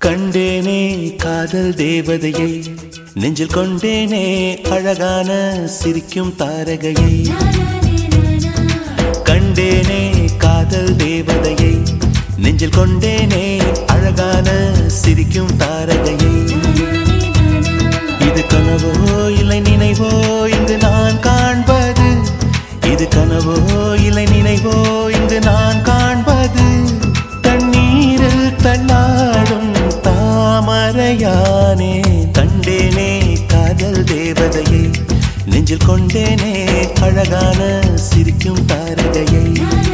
கண்டேனே காதல் தேவதையை நெஞ்சில் கொண்டேனே அழகான சிரிக்கும் தாரகையை கண்டேனே காதல் தேவதையை நெஞ்சில் கொண்டேனே அழகான சிரிக்கும் தாரகையை இது கனவோ இல்லை நினைவோ இங்கு நான் காண்பது இது கனவோ இல்லை நினைவோ இங்கு நான் காண்பது தண்ணீரில் தள்ளாடும் தாமரையானே கண்டேனே காதல் தேவதையை நெஞ்சில் கொண்டேனே அழகான சிரிக்கும் தாரகையை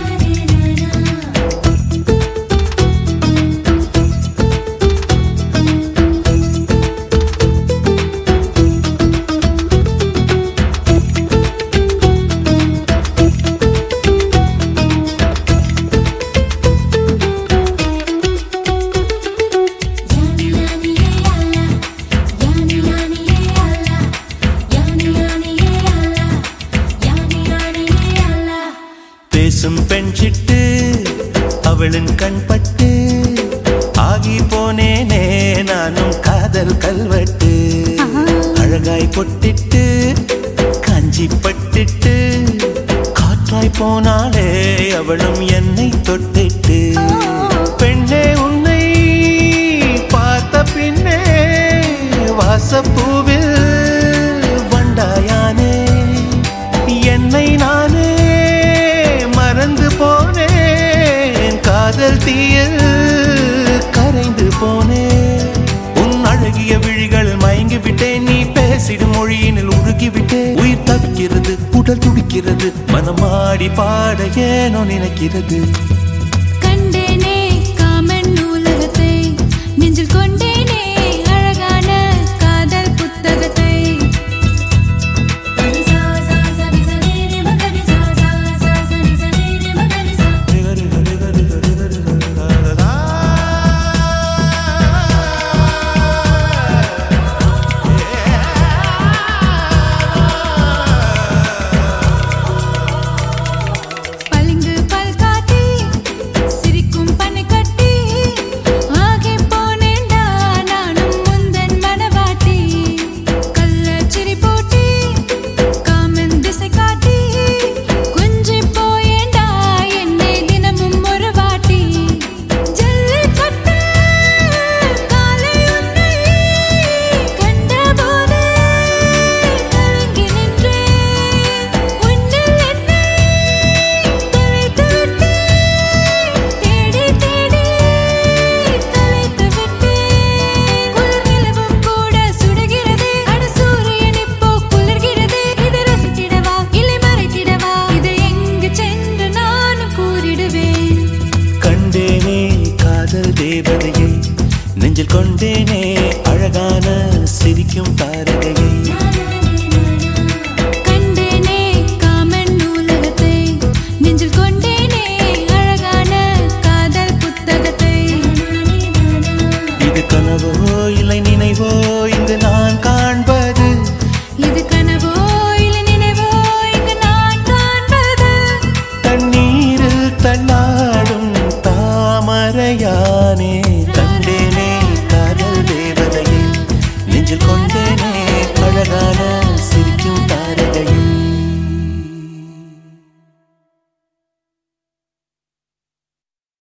பேசும் பெண் சிட்டு அவளின் கண்பட்டு ஆகி போனேனே நானும் காதல் கல்வெட்டு அழகாய் பொட்டிட்டு காஞ்சி பட்டிட்டு காற்றாய் போனாலே அவளும் என்னை தொட்டிட்டு பெண்ணே உன்னை பார்த்த பின்னே வாசப்பூவில் வண்டாயானே என்னை நானே மறந்து போனேன் காதல் தீயில் கரைந்து போனேன் உன் அழகிய விழிகள் மயங்கி விட்டேன் நீ பேசிடும் மொழியினில் உருகி விட்டேன் உயிர் தவிக்கிறது உடல் துடிக்கிறது மனமாடி பாட ஏனோ நினைக்கிறது கண்டேனே காமன் நூலகத்தை நெஞ்சில் கொண்டு